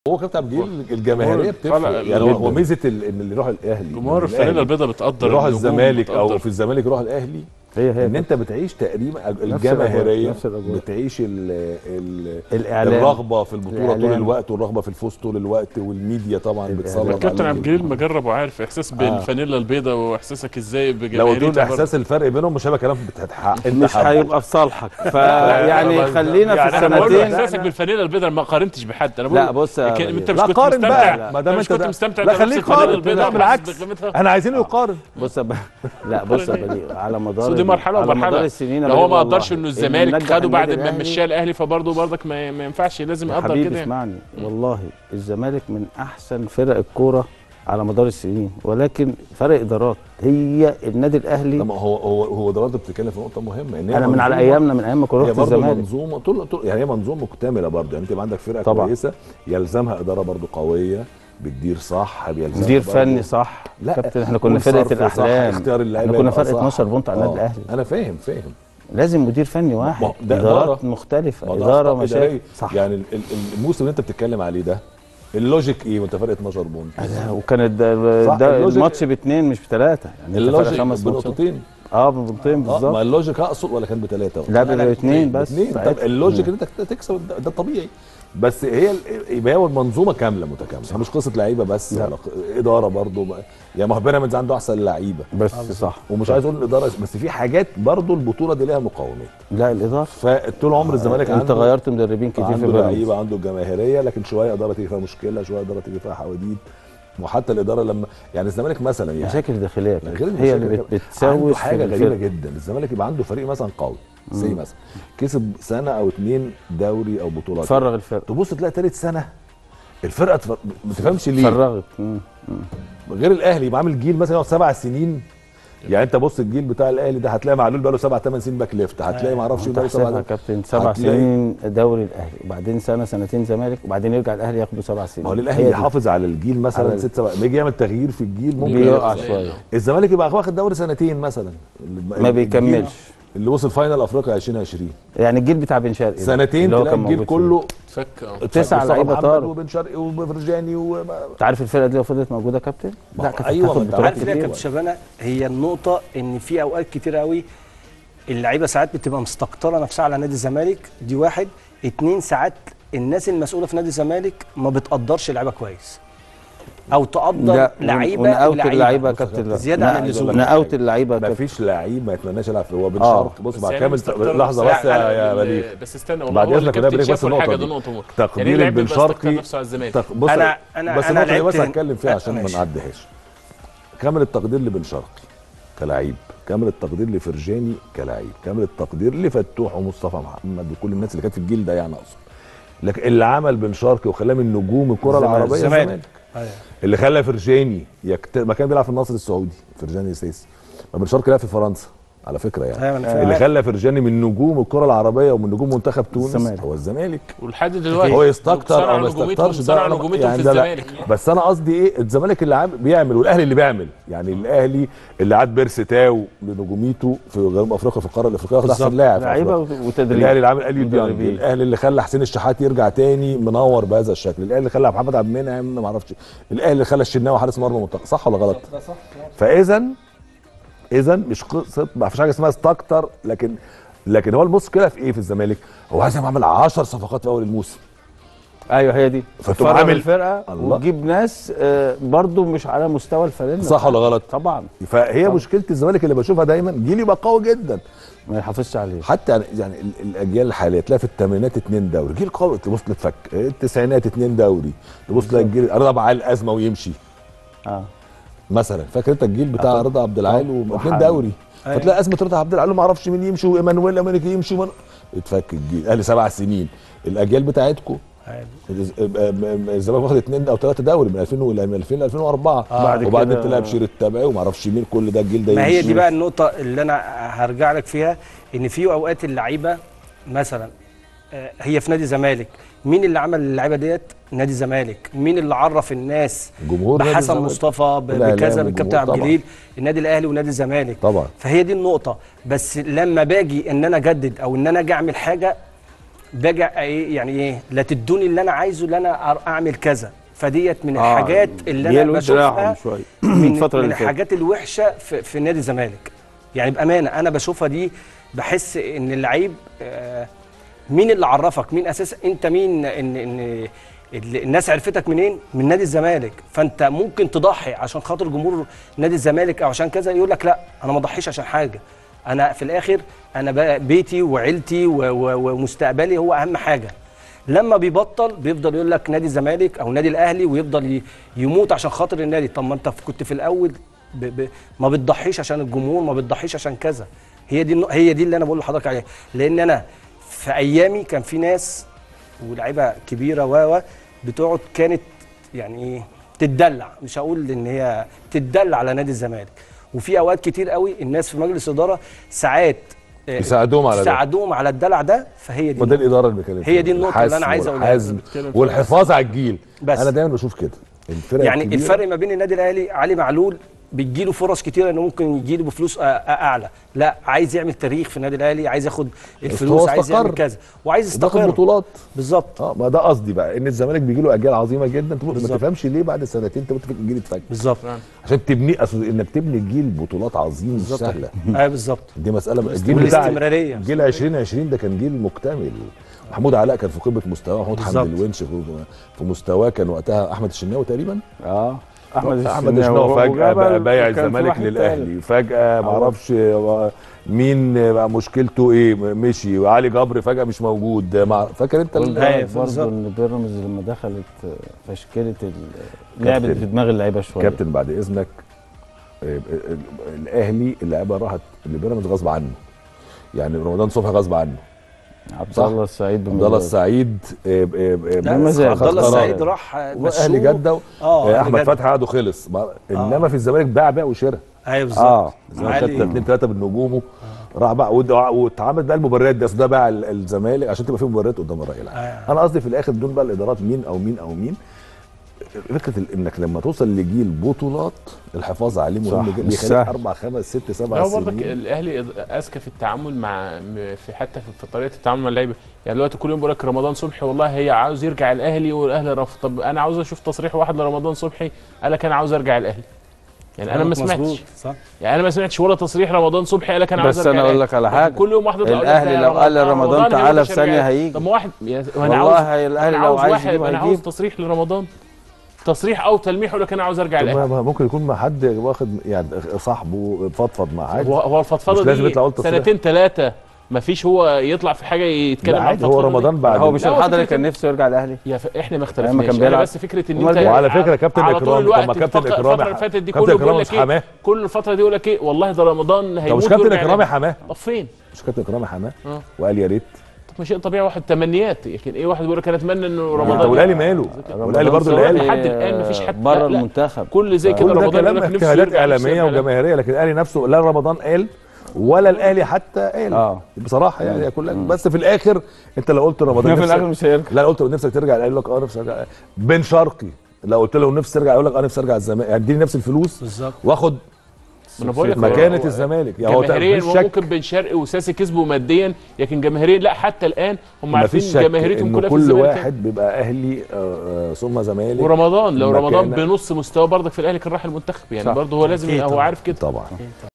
هو كابتن عبد الجليل الجماهيريه طلع بتفرق يعني هو- جدا. هو ميزه ال- ان اللي يروح الاهلي جمهور من الفانيلا الأهلي البيضاء بتقدر يروح النجوم، الزمالك او بتقدر- في الزمالك يروح الاهلي هي هي ان انت بتعيش تقريبا الأجواء، الجماهيريه نفس الأجواء. بتعيش ال ال الإعلام. الرغبه في البطوله طول الإعلام. الوقت والرغبه في الفوز طول الوقت والميديا طبعا بتسلط على الكابتن عبد الجمهور. الجليل مجرب وعارف احساس بالفانيلا البيضاء واحساسك ازاي لو بجماهيريه قلت احساس الفرق بينهم مش هيبقى كلام بتتحقق مش هيبقى في صالحك فيعني خلينا في يعني انا بقول السنتين احساسك بالفانيلا البيضاء ما قارنتش بحد انا بقول لا بص يا كان- وليد. انت مش لا كنت قارن مستمتع بقى ما دام مش انت كنت ده- مستمتع لا بنفس خليك الفانيلا قارن البيضاء لا وحاسس بالعكس بقيمتها؟ انا عايزينه يقارن بص يا ب... لا بص يا بديع على مدار بس دي مرحله على ومرحله مدار السنين يا لو هو بديع ما والله. قدرش انه اللي الزمالك نجح خده بعد النادي ما الأهلي- مشاه الاهلي فبرضه برضك ما, ما ينفعش لازم يا يقدر حبيبي كده يعني. اسمعني والله الزمالك من احسن فرق الكوره على مدار السنين ولكن فرق ادارات هي النادي الاهلي لما هو هو هو ده برضه بتتكلم في نقطه مهمه ان هي انا من على منظومة- ايامنا من ايام ما كنت هي رحت برضه الزمالك منظومه طول طول يعني هي منظومه مكتمله برضه يعني انت يبقى عندك فرقه طبعا. كويسه يلزمها اداره برضه قويه بتدير صح بيلزمها مدير برضه- فني صح لا كابتن احنا كنا والصرف فرقه صح، الاحلام اختيار اللعيبه احنا كنا يبقى فرق صح. 12 بونت على النادي آه، الاهلي انا فاهم فاهم لازم مدير فني واحد ما- ده ادارات إدارة. مختلفه ما ده اداره أخطاء مشاكل إدارية. صح يعني ال- ال- الموسم اللي انت بتتكلم عليه ده اللوجيك ايه وانت فرق 12 بونت وكان صح، ده اللوجيك- الماتش باثنين مش بثلاثه يعني انت فرق اللوجيك خمس ماتشات بنقطتين اه بنقطتين اه ما بالظبط اللوجيك اقصد ولا كان بثلاثه لا باثنين بس اثنين طب ساعتها. اللوجيك ان انت تكسب ده, ده طبيعي بس هي ال- يبقى هو المنظومه كامله متكامله هي مش قصه لعيبه بس لا. ولا ق- اداره برضه بقى. يعني ما هو بيراميدز عنده احسن لعيبه بس صح ومش عايز اقول الاداره بس في حاجات برضه البطوله دي ليها مقاومات لا الاداره فطول عمر الزمالك انت عنده غيرت مدربين كتير في عنده بيراميدز لعيبه عنده جماهيريه لكن شويه اداره تيجي فيها مشكله شويه اداره تيجي فيها حواديت وحتى الاداره لما يعني الزمالك مثلا يعني مشاكل داخليه من كده. غير هي المشاكل اللي كده. بت- بتسوي عنده حاجه غريبه جدا الزمالك يبقى عنده فريق مثلا قوي زي مثلا كسب سنه او اتنين دوري او بطولات فرغ الفرق تبص تلاقي تالت سنه الفرقه تفر... ما تفهمش ليه فرغت مم. غير الاهلي يبقى عامل جيل مثلا يقعد سبع سنين يعني انت بص الجيل بتاع الاهلي ده هتلاقي معلول بقى له سبع ثمان سنين باك ليفت هتلاقي ما اعرفش انت بقى له حسابها سبع يا كابتن سبع هتلاقي- سنين دوري الاهلي وبعدين سنه سنتين زمالك وبعدين يرجع الاهلي ياخده سبع سنين ما هو هي الاهلي دي. يحافظ على الجيل مثلا على- ست سبع ما يجي يعمل تغيير في الجيل ممكن بيقع يبقى- شويه الزمالك يبقى واخد دوري سنتين مثلا ما بيكملش اللي وصل فاينل افريقيا 2020 يعني الجيل بتاع بن شرقي ده، سنتين اللي هو تلاقي كان الجيل موجود كله تفك آه. تسع مصطفى لعيبه محمد طاروا وبن شرقي وفرجاني و... انت عارف الفرقه دي لو فضلت موجوده يا كابتن ما لا هو كانت أيوة، هتاخد ما انت بطولات عارف عارف ليه يا كتير كابتن شبانه هي النقطه ان في اوقات كتير قوي اللعيبه ساعات بتبقى مستكتره نفسها على نادي الزمالك دي واحد اتنين ساعات الناس المسؤوله في نادي الزمالك ما بتقدرش اللعيبه كويس او تقدر لا لعيبه ونقاوت لعيبة. اللعيبه يا كابتن لا. زيادة عن لا، اللزوم. نقاوت اللعيبه يا ما كابتن فيش لعيب ما يتمناش يلعب في هو بن آه. شرقي بص بس بعد يعني كامل مستكتر لحظه بس بس يا لا، يا ال- بليغ بس استنى بعد بعد إذنك اذنك ده بريك كابتن بس شاف النقطة حاجه دي. دي نقطه مهمة. تقدير يعني اللعيب بن بيبقى شرقي استكتر نفسه على الزمالك تق- بص أنا- أنا- بس أنا النقطه دي بس لعبت- هتكلم فيها عشان ما ماشي. نعديهاش كامل التقدير لبن شرقي كلاعب كامل التقدير لفرجاني كلاعب كامل التقدير لفتوح ومصطفى محمد وكل الناس اللي كانت في الجيل ده يعني اقصد لكن اللي عمل بن شرقي وخلاه من نجوم الكره الزمالك. العربيه الزمالك. الزمالك أيوة. اللي خلى فرجاني يكت... ما كان بيلعب في النصر السعودي فرجاني سيسي ما بن شرقي لعب في فرنسا على فكره يعني أيوة، أنا فاهم. اللي خلى فرجاني من نجوم الكره العربيه ومن نجوم منتخب تونس الزمالك. هو الزمالك ولحد دلوقتي هو يستكتر صنع او ما نجوميته- يستكترش صنع أنا- نجوميته في ده لا. الزمالك بس انا قصدي ايه الزمالك اللي عام بيعمل والاهلي اللي بيعمل يعني الاهلي اللي عاد بيرس تاو لنجوميته في جنوب افريقيا في القاره الافريقيه ياخد احسن لاعب في لعيبه أفريقيا. وتدريب الاهلي اللي عامل اليو ديانج مدربين. الاهلي اللي خلى حسين الشحات يرجع تاني منور بهذا الشكل الاهلي اللي خلى محمد عبد المنعم ما اعرفش الاهلي اللي خلى الشناوي حارس مرمى منتخب صح ولا غلط فاذا اذا مش قصه ما فيش حاجه اسمها استكتر لكن لكن هو المشكله في ايه في الزمالك هو عايز يعمل 10 صفقات في اول الموسم ايوه هي دي فتقوم تفرغ عامل- الفرقه الله. وتجيب ناس آه، برضو مش على مستوى الفانيلا صح ولا غلط طبعا فهي مشكله الزمالك اللي بشوفها دايما جيل يبقى قوي جدا ما يحافظش عليه حتى يعني- يعني ال- الاجيال الحاليه تلاقي في الثمانينات اتنين دوري جيل قوي تبص تفك التسعينات اتنين دوري تبص تلاقي الجيل رضا عبد العال الازمه ويمشي اه مثلا فاكر انت الجيل بتاع آه. رضا عبد العال آه. واثنين وحامد. دوري أيوة. فتلاقي ازمه رضا عبد العال ما اعرفش مين يمشي وايمانويل امريكي يمشي ومن... اتفك الجيل اهلي سبع سنين الاجيال بتاعتكم أيوة. الزمالك واخد اثنين او ثلاثه دوري من 2000 ل 2000 ل 2004 بعد وبعدين كده- تلاقي بشير التبعي وما اعرفش مين كل ده الجيل ده ما هي يمشي. دي بقى النقطة اللي أنا هرجع لك فيها إن في أوقات اللعيبة مثلا آه، هي في نادي الزمالك مين اللي عمل اللعيبة ديت؟ نادي الزمالك، مين اللي عرف الناس جمهور نادي بحسن الزمالك. مصطفى ب- والإعلام بكذا والجمهور بالكابتن عبد طبعاً. الجليل النادي الأهلي ونادي الزمالك طبعا فهي دي النقطة بس لما باجي إن أنا أجدد أو إن أنا أجي أعمل حاجة باجي ايه يعني ايه لا تدوني اللي انا عايزه اللي انا أر- اعمل كذا فديت من الحاجات اللي انا بيلوي دراعهم بشوفها شويه من, الفتره من اللي فاتت الحاجات الوحشه في, في نادي الزمالك يعني بامانه انا بشوفها دي بحس ان اللعيب آه، مين اللي عرفك مين اساسا انت مين ان ان ال- الناس عرفتك منين من نادي الزمالك فانت ممكن تضحي عشان خاطر جمهور نادي الزمالك او عشان كذا يقول لك لا انا ما اضحيش عشان حاجه انا في الاخر انا بقى بيتي وعيلتي و- و- ومستقبلي هو اهم حاجه لما بيبطل بيفضل يقول لك نادي الزمالك او نادي الاهلي ويفضل ي- يموت عشان خاطر النادي طب ما انت كنت في الاول ب ب ما بتضحيش عشان الجمهور ما بتضحيش عشان كذا هي دي النق- هي دي اللي انا بقول لحضرتك عليها لان انا في ايامي كان في ناس ولاعيبه كبيره و و بتقعد كانت يعني ايه تتدلع مش هقول ان هي تتدلع على نادي الزمالك وفي اوقات كتير قوي الناس في مجلس الاداره ساعات آه، يساعدوهم على ده ساعدوهم على الدلع ده فهي دي ما ده النقطة. الاداره اللي بتكلم هي دي النقطة اللي أنا عايز أقولها. والحزم بتكلم فيها. والحفاظ على الجيل بس. انا دايما بشوف كده الفرق يعني الكبيرة- الفرق ما بين النادي الاهلي علي معلول بتجيله فرص كتيره انه ممكن يجيله بفلوس أ- أ- اعلى لا عايز يعمل تاريخ في النادي الاهلي عايز ياخد الفلوس هو عايز يعمل استقر. كذا وعايز بتاخد يستقر بطولات بالظبط اه ما ده قصدي بقى ان الزمالك بيجي له اجيال عظيمه جدا انت ما بالظبط. تفهمش ليه بعد سنتين انت ممكن الجيل يتفك بالظبط عشان تبني اصل انك تبني جيل بطولات عظيم مش سهله ايوه بالظبط دي مساله الجيل بتاع والاستمراريه جيل 2020 ده كان جيل مكتمل محمود علاء كان في قمه مستواه محمود بالظبط. حمدي الونش في- في مستواه كان وقتها احمد الشناوي تقريبا اه احمد الشناوي فجاه وجبل بقى بايع وكان في الزمالك واحد للاهلي فجاه ما اعرفش مين بقى مشكلته ايه مشي وعلي جبر فجاه مش موجود مع فاكر انت ال- أيوة، برضه بالظبط. ان بيراميدز لما دخلت فشكلت ال- لعبت كابتن. في دماغ اللعيبه شويه كابتن بعد اذنك آه، ال- الاهلي اللعيبه راحت لبيراميدز غصب عنه يعني رمضان صبحي غصب عنه عبد صح. الله السعيد عبد الله بمجرد. السعيد آه، آه، آه، لا بمزاج. عبد الله خد قرار. السعيد راح واهلي مشوه. جده و- اه آه، أهلي احمد جدة. فتحي عقده خلص ما- انما في الزمالك باع بيع وشراء ايوه بالظبط اه الزمالك علي. خد اثنين ثلاثه من نجومه راح بقى ود- واتعمل بقى المباريات دي اصل ده باع ال- الزمالك عشان تبقى في مباريات قدام الراي العام آه. انا قصدي في الاخر بدون بقى الادارات مين او مين او مين فكره ال- انك لما توصل لجيل بطولات الحفاظ عليه مهم صح، جدا مش بيخليك سهل. اربع خمس ست لا سبع هو برضك سنين الاهلي اذكى في التعامل مع م- في حتى في في طريقه التعامل مع اللعيبه يعني دلوقتي كل يوم بيقول لك رمضان صبحي والله هي عاوز يرجع الاهلي والاهلي رفض طب انا عاوز اشوف تصريح واحد لرمضان صبحي قال لك انا عاوز ارجع الاهلي يعني انا ما مظبوط، سمعتش صح يعني انا ما سمعتش ولا تصريح رمضان صبحي قال لك انا عاوز بس ارجع أنا أقول الأهلي. لك على لكن حاجة. كل يوم واحد يطلع يقول لك الأهلي ده لو قال رمضان- لرمضان رمضان تعالى هيقول في مش ثانية هيرجع. هيجي. طب ما واحد يا- انا والله عاوز الأهلي انا لو عاوز عايز واحد يجيب انا عاوز هيجيب. تصريح لرمضان تصريح او تلميح يقول لك انا عاوز ارجع طب ما- الاهلي ما ممكن يكون ما حد واخد يعني صاحبه فضفض معاه هو هو الفضفضه مش لازم دي يطلع يقول تصريح. سنتين ثلاثه ما فيش هو يطلع في حاجه يتكلم لا عن عادي هو الفضفضة دي. رمضان بعد هو مش لا، هو الحضري فكرة كان نفسه يرجع الاهلي يا ف... احنا ما لما اختلفناش كان انا بيلعب. بس فكره ان أمال انت إيه؟ وعلى فكره كابتن على طول اكرامي الوقت طب ما كابتن الفق- اكرامي الفتره اللي فاتت دي كابتن كله بيقول اكرامي لك مش ايه حماه كل الفتره دي يقول لك ايه والله ده رمضان طب هيموت مش كابتن ويرجع اكرامي الأهلي. حماه طب فين؟ مش كابتن اكرامي حماه اه وقال يا ريت طب ما شيء طبيعي واحد تمنيات لكن ايه واحد بيقول لك انا اتمنى انه طب رمضان والاهلي ماله والاهلي برضه اللي قال لحد الآن مفيش حد- بره لا، لا. المنتخب كل زي كده كل ده رمضان كلام يقول لك نفسه اجتهادات يرجع، نفسه اعلاميه يرجع. وجماهيريه لكن الاهلي نفسه لا رمضان قال ولا الاهلي حتى قال اه بصراحه يعني هي كلها بس في الاخر انت لو قلت رمضان في نفسك- الاخر مش هيرجع لا قلت له نفسك ترجع يقول لك اه نفسي ارجع بن شرقي لو قلت له نفسي ترجع يقول لك اه نفسي ارجع الزمالك يعني اديني نفس الفلوس بالظبط واخد ما انا بقول لك مكانه هو- الزمالك يعني هو جماهيريا مفيش شك ممكن بن شرقي وساسي كسبوا ماديا لكن جماهيريا لا حتى الان هم عارفين مفيش شك جماهيريتهم ان كلها في كل الزمالك واحد بيبقى اهلي آه، آه، ثم زمالك ورمضان لو رمضان مكانة- بنص مستوى برضك في الاهلي كان راح المنتخب يعني صح. برضه هو لازم أكيد هو طبعا. عارف كده طبعا